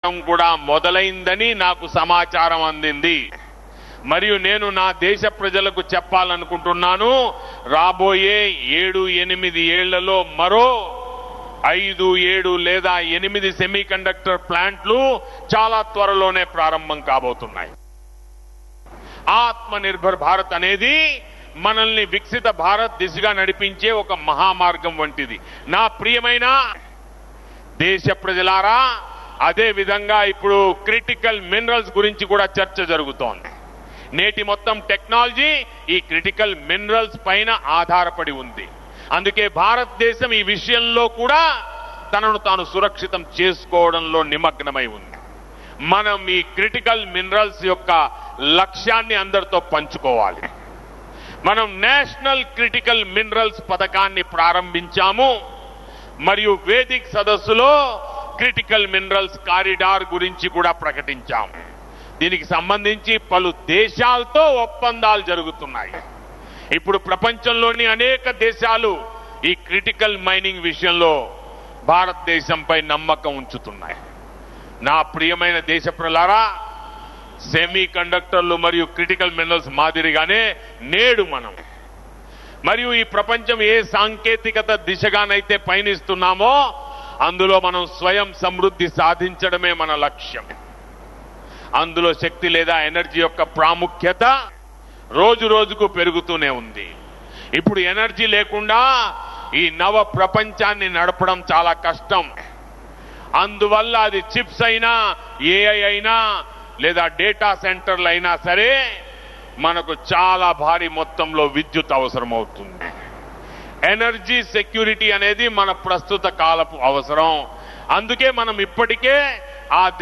పడటం కూడా మొదలైందని నాకు సమాచారం అందింది మరియు నేను నా దేశ ప్రజలకు చెప్పాలనుకుంటున్నాను రాబోయే ఏడు ఎనిమిది ఏళ్లలో మరో ఐదు ఏడు లేదా ఎనిమిది సెమీ కండక్టర్ ప్లాంట్లు చాలా త్వరలోనే ప్రారంభం కాబోతున్నాయి ఆత్మ నిర్భర్ భారత్ అనేది మనల్ని వికసిత భారత్ దిశగా నడిపించే ఒక మహామార్గం వంటిది నా ప్రియమైన దేశ ప్రజలారా అదే విధంగా ఇప్పుడు క్రిటికల్ మినరల్స్ గురించి కూడా చర్చ జరుగుతోంది నేటి మొత్తం టెక్నాలజీ ఈ క్రిటికల్ మినరల్స్ పైన ఆధారపడి ఉంది అందుకే భారతదేశం ఈ విషయంలో కూడా తనను తాను సురక్షితం చేసుకోవడంలో నిమగ్నమై ఉంది మనం ఈ క్రిటికల్ మినరల్స్ యొక్క లక్ష్యాన్ని అందరితో పంచుకోవాలి మనం నేషనల్ క్రిటికల్ మినరల్స్ పథకాన్ని ప్రారంభించాము మరియు వేదిక్ సదస్సులో క్రిటికల్ మినరల్స్ కారిడార్ గురించి కూడా ప్రకటించాము దీనికి సంబంధించి పలు దేశాలతో ఒప్పందాలు జరుగుతున్నాయి ఇప్పుడు ప్రపంచంలోని అనేక దేశాలు ఈ క్రిటికల్ మైనింగ్ విషయంలో భారతదేశంపై నమ్మకం ఉంచుతున్నాయి నా ప్రియమైన దేశ ప్రలారా సెమీ కండక్టర్లు మరియు క్రిటికల్ మినరల్స్ మాదిరిగానే నేడు మనం మరియు ఈ ప్రపంచం ఏ సాంకేతికత దిశగానైతే పయనిస్తున్నామో అందులో మనం స్వయం సమృద్ధి సాధించడమే మన లక్ష్యం అందులో శక్తి లేదా ఎనర్జీ యొక్క ప్రాముఖ్యత రోజు రోజుకు పెరుగుతూనే ఉంది ఇప్పుడు ఎనర్జీ లేకుండా ఈ నవ ప్రపంచాన్ని నడపడం చాలా కష్టం అందువల్ల అది చిప్స్ అయినా ఏఐ అయినా లేదా డేటా సెంటర్లు అయినా సరే మనకు చాలా భారీ మొత్తంలో విద్యుత్ అవసరం అవుతుంది ఎనర్జీ సెక్యూరిటీ అనేది మన ప్రస్తుత కాలపు అవసరం అందుకే మనం ఇప్పటికే ఆ